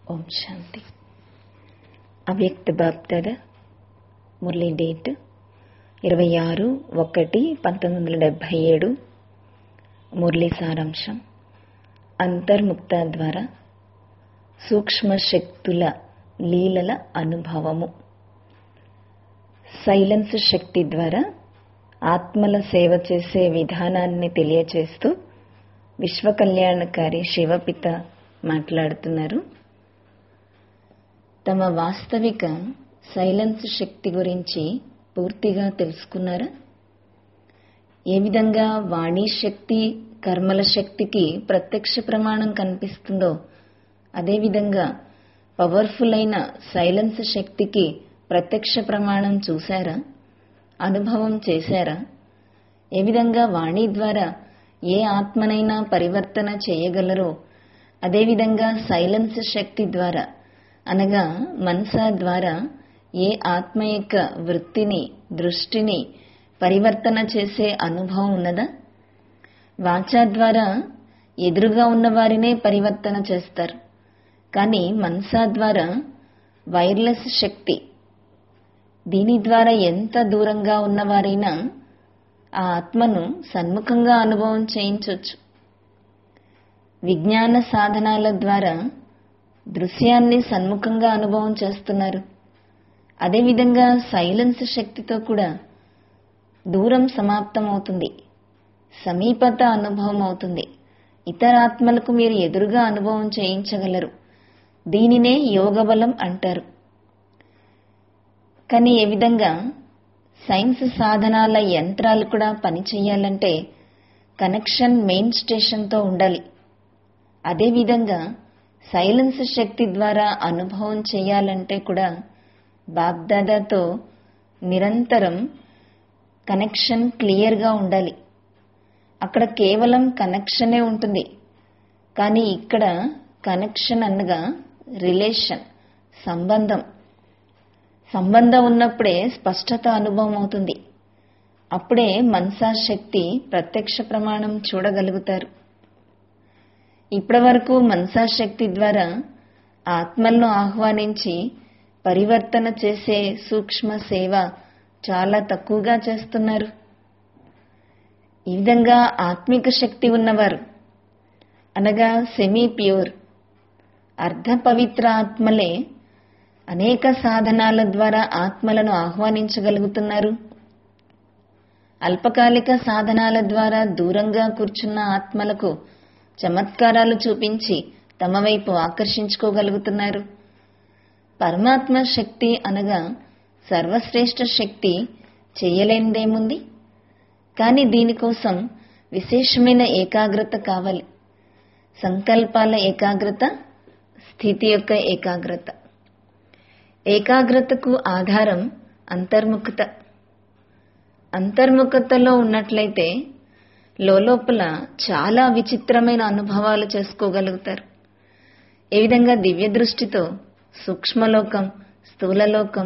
ఓం శాంతి అవ్యక్త బాప్దాద మురళీ డేట్ ఇరవై ఆరు ఒకటి పంతొమ్మిది వందల డెబ్భై ఏడు మురళీ సారాంశం అంతర్ముక్త ద్వారా సూక్ష్మ శక్తుల లీలల అనుభవము సైలెన్స్ శక్తి ద్వారా ఆత్మల సేవ చేసే విధానాన్ని తెలియచేస్తూ విశ్వ కళ్యాణకారి శివపిత మాట్లాడుతున్నారు తమ వాస్తవిక సైలెన్స్ శక్తి గురించి పూర్తిగా తెలుసుకున్నారా ఏ విధంగా వాణి శక్తి కర్మల శక్తికి ప్రత్యక్ష ప్రమాణం కనిపిస్తుందో అదేవిధంగా పవర్ఫుల్ అయిన సైలెన్స్ శక్తికి ప్రత్యక్ష ప్రమాణం చూశారా అనుభవం చేశారా ఏ విధంగా వాణి ద్వారా ఏ ఆత్మనైనా పరివర్తన చేయగలరో అదేవిధంగా సైలెన్స్ శక్తి ద్వారా అనగా మనసా ద్వారా ఏ ఆత్మ యొక్క వృత్తిని దృష్టిని పరివర్తన చేసే అనుభవం ఉన్నదా వాచా ద్వారా ఎదురుగా ఉన్న వారినే పరివర్తన చేస్తారు కానీ మనసా ద్వారా వైర్లెస్ శక్తి దీని ద్వారా ఎంత దూరంగా ఉన్నవారైనా ఆ ఆత్మను సన్ముఖంగా అనుభవం చేయించవచ్చు విజ్ఞాన సాధనాల ద్వారా దృశ్యాన్ని సన్ముఖంగా అనుభవం చేస్తున్నారు అదేవిధంగా సైలెన్స్ శక్తితో కూడా దూరం సమాప్తమవుతుంది సమీపత అనుభవం అవుతుంది ఇతర ఆత్మలకు మీరు ఎదురుగా అనుభవం చేయించగలరు దీనినే యోగబలం అంటారు కానీ ఏ విధంగా సైన్స్ సాధనాల యంత్రాలు కూడా పనిచేయాలంటే కనెక్షన్ మెయిన్ స్టేషన్తో ఉండాలి అదేవిధంగా సైలెన్స్ శక్తి ద్వారా అనుభవం చేయాలంటే కూడా బాగ్దాదాతో నిరంతరం కనెక్షన్ క్లియర్గా ఉండాలి అక్కడ కేవలం కనెక్షనే ఉంటుంది కానీ ఇక్కడ కనెక్షన్ అనగా రిలేషన్ సంబంధం సంబంధం ఉన్నప్పుడే స్పష్టత అనుభవం అవుతుంది అప్పుడే మనసా శక్తి ప్రత్యక్ష ప్రమాణం చూడగలుగుతారు ఇప్పటి వరకు మనసా శక్తి ద్వారా ఆత్మలను ఆహ్వానించి పరివర్తన చేసే సూక్ష్మ సేవ చాలా తక్కువగా చేస్తున్నారు ఈ విధంగా ఆత్మిక శక్తి ఉన్నవారు అనగా సెమీ ప్యూర్ అర్ధ పవిత్ర ఆత్మలే అనేక సాధనాల ద్వారా ఆత్మలను ఆహ్వానించగలుగుతున్నారు అల్పకాలిక సాధనాల ద్వారా దూరంగా కూర్చున్న ఆత్మలకు చమత్కారాలు చూపించి తమ వైపు ఆకర్షించుకోగలుగుతున్నారు పరమాత్మ శక్తి అనగా సర్వశ్రేష్ఠ శక్తి చేయలేనిదేముంది కానీ దీనికోసం విశేషమైన ఏకాగ్రత కావాలి సంకల్పాల ఏకాగ్రత స్థితి యొక్క ఏకాగ్రత ఏకాగ్రతకు ఆధారం అంతర్ముఖత అంతర్ముఖతలో ఉన్నట్లయితే లోపల చాలా విచిత్రమైన అనుభవాలు చేసుకోగలుగుతారు ఏ విధంగా దివ్య దృష్టితో సూక్ష్మలోకం స్థూలలోకం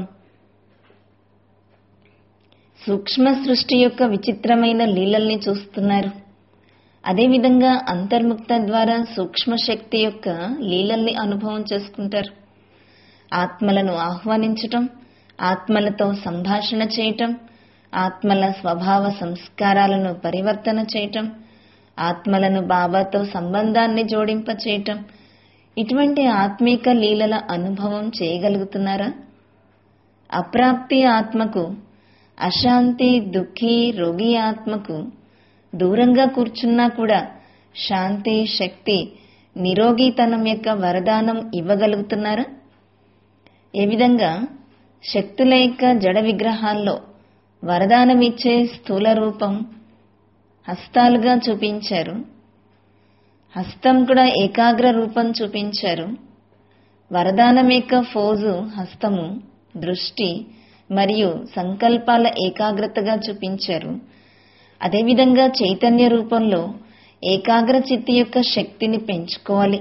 సూక్ష్మ సృష్టి యొక్క విచిత్రమైన లీలల్ని చూస్తున్నారు అదేవిధంగా అంతర్ముక్త ద్వారా సూక్ష్మ శక్తి యొక్క లీలల్ని అనుభవం చేసుకుంటారు ఆత్మలను ఆహ్వానించటం ఆత్మలతో సంభాషణ చేయటం ఆత్మల స్వభావ సంస్కారాలను పరివర్తన చేయటం ఆత్మలను బాబాతో సంబంధాన్ని జోడింప చేయటం ఇటువంటి ఆత్మీక లీలల అనుభవం చేయగలుగుతున్నారా అప్రాప్తి ఆత్మకు అశాంతి దుఃఖి రోగి ఆత్మకు దూరంగా కూర్చున్నా కూడా శాంతి శక్తి నిరోగితనం యొక్క వరదానం ఇవ్వగలుగుతున్నారా ఏ విధంగా శక్తుల యొక్క జడ విగ్రహాల్లో వరదానం ఇచ్చే స్థూల రూపం హస్తాలుగా చూపించారు హస్తం కూడా ఏకాగ్ర రూపం చూపించారు వరదానం యొక్క ఫోజు హస్తము దృష్టి మరియు సంకల్పాల ఏకాగ్రతగా చూపించారు అదేవిధంగా చైతన్య రూపంలో ఏకాగ్ర చిత్తి యొక్క శక్తిని పెంచుకోవాలి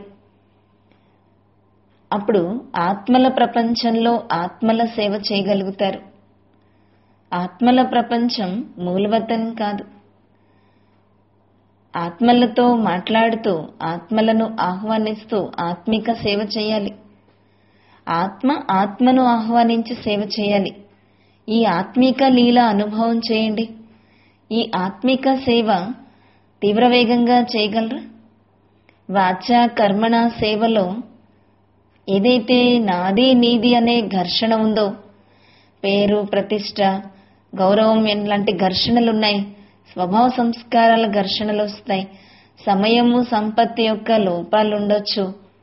అప్పుడు ఆత్మల ప్రపంచంలో ఆత్మల సేవ చేయగలుగుతారు ఆత్మల ప్రపంచం మూలవతన్ కాదు ఆత్మలతో మాట్లాడుతూ ఆత్మలను ఆహ్వానిస్తూ ఆత్మిక సేవ చేయాలి ఆత్మ ఆత్మను ఆహ్వానించి సేవ చేయాలి ఈ ఆత్మిక లీల అనుభవం చేయండి ఈ ఆత్మిక సేవ తీవ్రవేగంగా చేయగలరా వాచ కర్మణ సేవలో ఏదైతే నాది నీది అనే ఘర్షణ ఉందో పేరు ప్రతిష్ట గౌరవం లాంటి ఘర్షణలు ఉన్నాయి స్వభావ సంస్కారాల ఘర్షణలు వస్తాయి సమయము సంపత్తి యొక్క లోపాలు ఉండొచ్చు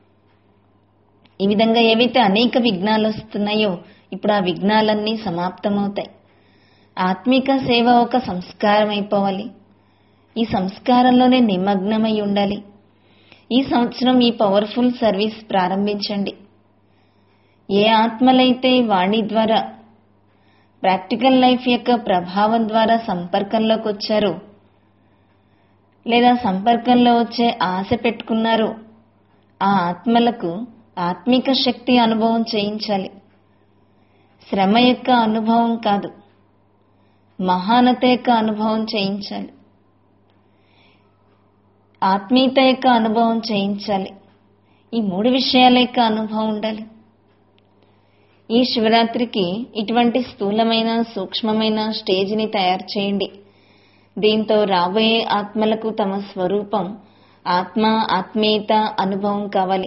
ఈ విధంగా ఏవైతే అనేక విఘ్నాలు వస్తున్నాయో ఇప్పుడు ఆ విఘ్నాలన్నీ సమాప్తమవుతాయి ఆత్మిక సేవ ఒక సంస్కారం అయిపోవాలి ఈ సంస్కారంలోనే నిమగ్నమై ఉండాలి ఈ సంవత్సరం ఈ పవర్ఫుల్ సర్వీస్ ప్రారంభించండి ఏ ఆత్మలైతే వాణి ద్వారా ప్రాక్టికల్ లైఫ్ యొక్క ప్రభావం ద్వారా సంపర్కంలోకి వచ్చారో లేదా సంపర్కంలో వచ్చే ఆశ పెట్టుకున్నారో ఆ ఆత్మలకు ఆత్మిక శక్తి అనుభవం చేయించాలి శ్రమ యొక్క అనుభవం కాదు మహానత యొక్క అనుభవం చేయించాలి ఆత్మీయత యొక్క అనుభవం చేయించాలి ఈ మూడు విషయాల యొక్క అనుభవం ఉండాలి ఈ శివరాత్రికి ఇటువంటి స్థూలమైన సూక్ష్మమైన స్టేజిని తయారు చేయండి దీంతో రాబోయే ఆత్మలకు తమ స్వరూపం ఆత్మ ఆత్మీయత అనుభవం కావాలి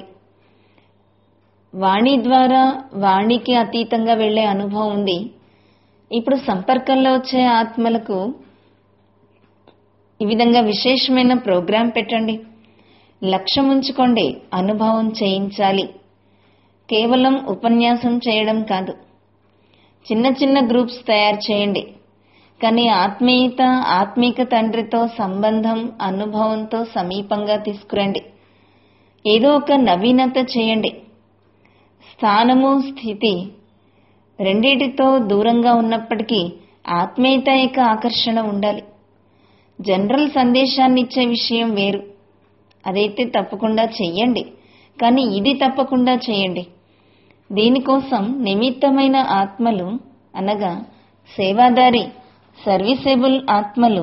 వాణి ద్వారా వాణికి అతీతంగా వెళ్లే అనుభవం ఉంది ఇప్పుడు సంపర్కంలో వచ్చే ఆత్మలకు ఈ విధంగా విశేషమైన ప్రోగ్రాం పెట్టండి లక్ష్యం ఉంచుకోండి అనుభవం చేయించాలి కేవలం ఉపన్యాసం చేయడం కాదు చిన్న చిన్న గ్రూప్స్ తయారు చేయండి కానీ ఆత్మీయత ఆత్మీక తండ్రితో సంబంధం అనుభవంతో సమీపంగా తీసుకురండి ఏదో ఒక నవీనత చేయండి స్థానము స్థితి రెండిటితో దూరంగా ఉన్నప్పటికీ ఆత్మీయత యొక్క ఆకర్షణ ఉండాలి జనరల్ సందేశాన్ని ఇచ్చే విషయం వేరు అదైతే తప్పకుండా చెయ్యండి కానీ ఇది తప్పకుండా చేయండి దీనికోసం నిమిత్తమైన ఆత్మలు అనగా సేవాదారి సర్వీసేబుల్ ఆత్మలు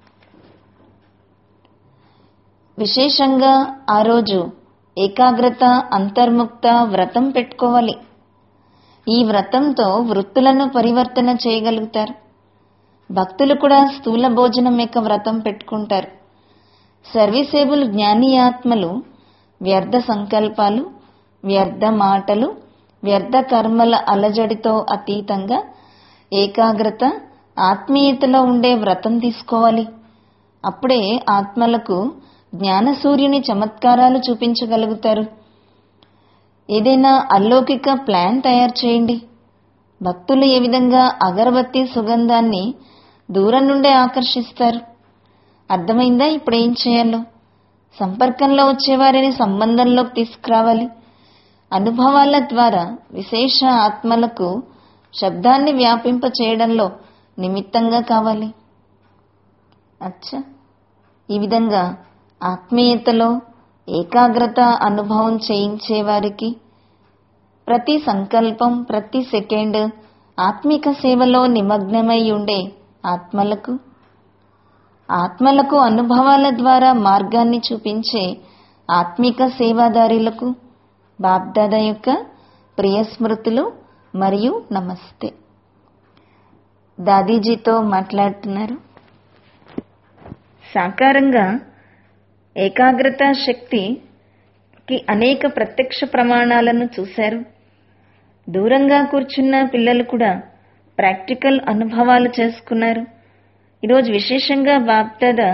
విశేషంగా ఆ రోజు ఏకాగ్రత అంతర్ముక్త వ్రతం పెట్టుకోవాలి ఈ వ్రతంతో వృత్తులను పరివర్తన చేయగలుగుతారు భక్తులు కూడా స్థూల భోజనం యొక్క వ్రతం పెట్టుకుంటారు సర్వీసేబుల్ జ్ఞాని ఆత్మలు వ్యర్థ సంకల్పాలు వ్యర్థ మాటలు వ్యర్థ కర్మల అలజడితో అతీతంగా ఏకాగ్రత ఆత్మీయతలో ఉండే వ్రతం తీసుకోవాలి అప్పుడే ఆత్మలకు జ్ఞాన సూర్యుని చమత్కారాలు చూపించగలుగుతారు ఏదైనా అలౌకిక ప్లాన్ తయారు చేయండి భక్తులు ఏ విధంగా అగరబత్తి సుగంధాన్ని దూరం నుండే ఆకర్షిస్తారు అర్థమైందా ఇప్పుడు ఏం చేయాలో సంపర్కంలో వచ్చేవారిని సంబంధంలోకి తీసుకురావాలి అనుభవాల ద్వారా విశేష ఆత్మలకు శబ్దాన్ని వ్యాపింప చేయడంలో నిమిత్తంగా కావాలి అచ్చా ఈ విధంగా ఆత్మీయతలో ఏకాగ్రత అనుభవం చేయించే వారికి ప్రతి సంకల్పం ప్రతి సెకండ్ ఆత్మిక సేవలో నిమగ్నమై ఉండే ఆత్మలకు ఆత్మలకు అనుభవాల ద్వారా మార్గాన్ని చూపించే ఆత్మిక సేవాదారులకు బాబ్దాదా యొక్క ప్రియ స్మృతులు మరియు నమస్తే దాదీజీతో మాట్లాడుతున్నారు సాకారంగా ఏకాగ్రత శక్తికి అనేక ప్రత్యక్ష ప్రమాణాలను చూశారు దూరంగా కూర్చున్న పిల్లలు కూడా ప్రాక్టికల్ అనుభవాలు చేసుకున్నారు ఈరోజు విశేషంగా బాప్దాద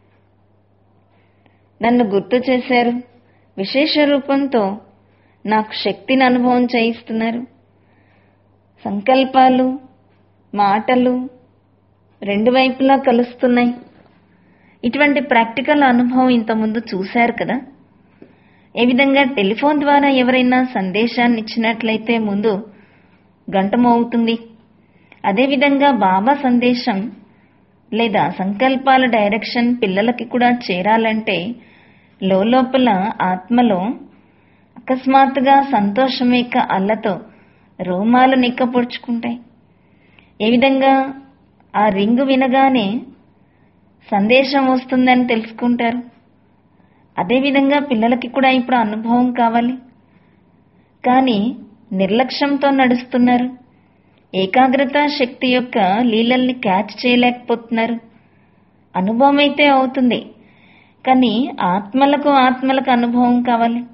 నన్ను గుర్తు చేశారు విశేష రూపంతో నాకు శక్తిని అనుభవం చేయిస్తున్నారు సంకల్పాలు మాటలు రెండు వైపులా కలుస్తున్నాయి ఇటువంటి ప్రాక్టికల్ అనుభవం ఇంతకుముందు చూశారు కదా ఏ విధంగా టెలిఫోన్ ద్వారా ఎవరైనా సందేశాన్ని ఇచ్చినట్లయితే ముందు గంట మోగుతుంది అదేవిధంగా బాబా సందేశం లేదా సంకల్పాల డైరెక్షన్ పిల్లలకి కూడా చేరాలంటే లోపల ఆత్మలో అకస్మాత్తుగా సంతోషం యొక్క అల్లతో రోమాలు నిక్కపొడుచుకుంటాయి ఏ విధంగా ఆ రింగు వినగానే సందేశం వస్తుందని తెలుసుకుంటారు అదేవిధంగా పిల్లలకి కూడా ఇప్పుడు అనుభవం కావాలి కానీ నిర్లక్ష్యంతో నడుస్తున్నారు ఏకాగ్రత శక్తి యొక్క లీలల్ని క్యాచ్ చేయలేకపోతున్నారు అనుభవం అయితే అవుతుంది కానీ ఆత్మలకు ఆత్మలకు అనుభవం కావాలి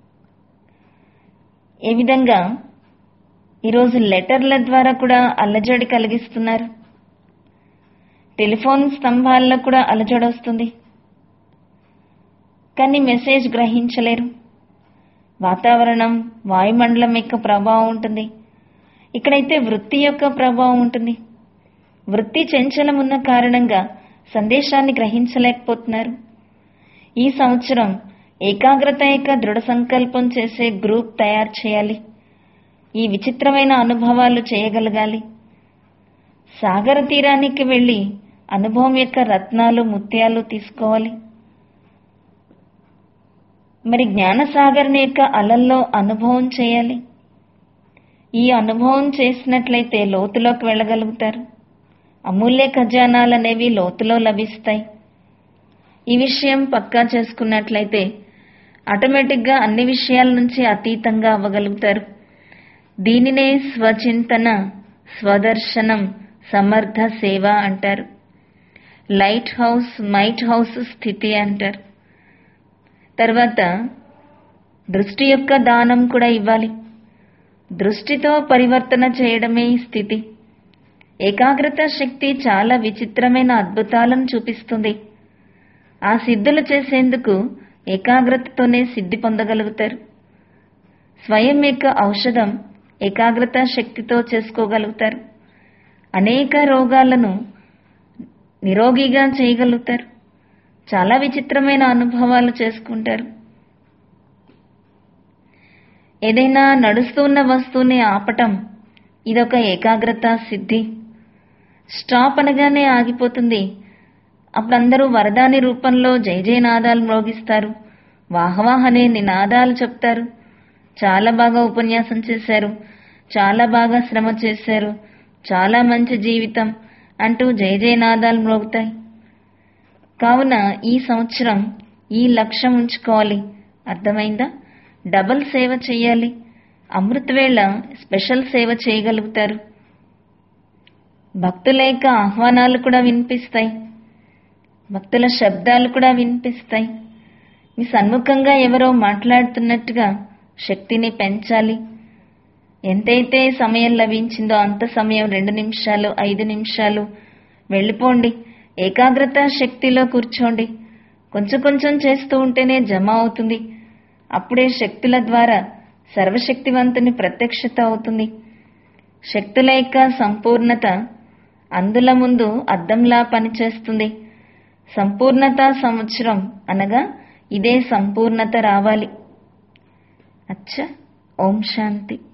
ఏ విధంగా ఈరోజు లెటర్ల ద్వారా కూడా అల్లజడి కలిగిస్తున్నారు టెలిఫోన్ స్తంభాల్లో కూడా అలజడి వస్తుంది కానీ మెసేజ్ గ్రహించలేరు వాతావరణం వాయుమండలం యొక్క ప్రభావం ఉంటుంది ఇక్కడైతే వృత్తి యొక్క ప్రభావం ఉంటుంది వృత్తి చంచలం ఉన్న కారణంగా సందేశాన్ని గ్రహించలేకపోతున్నారు ఈ సంవత్సరం ఏకాగ్రత యొక్క దృఢ సంకల్పం చేసే గ్రూప్ తయారు చేయాలి ఈ విచిత్రమైన అనుభవాలు చేయగలగాలి సాగర తీరానికి వెళ్ళి అనుభవం యొక్క రత్నాలు ముత్యాలు తీసుకోవాలి మరి జ్ఞానసాగర్ని యొక్క అలల్లో అనుభవం చేయాలి ఈ అనుభవం చేసినట్లయితే లోతులోకి వెళ్ళగలుగుతారు అమూల్య ఖజానాలు అనేవి లోతులో లభిస్తాయి ఈ విషయం పక్కా చేసుకున్నట్లయితే ఆటోమేటిక్గా అన్ని విషయాల నుంచి అతీతంగా అవ్వగలుగుతారు దీనినే స్వచింతన స్వదర్శనం సమర్థ సేవ అంటారు లైట్ హౌస్ మైట్ హౌస్ స్థితి అంటారు తర్వాత దృష్టి యొక్క దానం కూడా ఇవ్వాలి దృష్టితో పరివర్తన చేయడమే ఈ స్థితి ఏకాగ్రత శక్తి చాలా విచిత్రమైన అద్భుతాలను చూపిస్తుంది ఆ సిద్ధులు చేసేందుకు ఏకాగ్రతతోనే సిద్ధి పొందగలుగుతారు స్వయం యొక్క ఔషధం ఏకాగ్రత శక్తితో చేసుకోగలుగుతారు అనేక రోగాలను నిరోగిగా చేయగలుగుతారు చాలా విచిత్రమైన అనుభవాలు చేసుకుంటారు ఏదైనా నడుస్తున్న వస్తువుని ఆపటం ఇదొక ఏకాగ్రత సిద్ధి స్టాప్ అనగానే ఆగిపోతుంది అప్పుడు అందరూ వరదాని రూపంలో జయ జయనాదాలు మ్రోగిస్తారు వాహవాహ్ అనే నినాదాలు చెప్తారు చాలా బాగా ఉపన్యాసం చేశారు చాలా బాగా శ్రమ చేశారు చాలా మంచి జీవితం అంటూ జయ జయనాదాలు మ్రోగుతాయి కావున ఈ సంవత్సరం ఈ లక్ష్యం ఉంచుకోవాలి అర్థమైందా డబల్ సేవ చేయాలి అమృతవేళ స్పెషల్ సేవ చేయగలుగుతారు భక్తుల యొక్క ఆహ్వానాలు కూడా వినిపిస్తాయి భక్తుల శబ్దాలు కూడా వినిపిస్తాయి మీ సన్ముఖంగా ఎవరో మాట్లాడుతున్నట్టుగా శక్తిని పెంచాలి ఎంతైతే సమయం లభించిందో అంత సమయం రెండు నిమిషాలు ఐదు నిమిషాలు వెళ్ళిపోండి ఏకాగ్రత శక్తిలో కూర్చోండి కొంచెం కొంచెం చేస్తూ ఉంటేనే జమ అవుతుంది అప్పుడే శక్తుల ద్వారా సర్వశక్తివంతుని ప్రత్యక్షత అవుతుంది శక్తుల యొక్క సంపూర్ణత అందుల ముందు అద్దంలా పనిచేస్తుంది సంపూర్ణత సంవత్సరం అనగా ఇదే సంపూర్ణత రావాలి అచ్చా ఓం శాంతి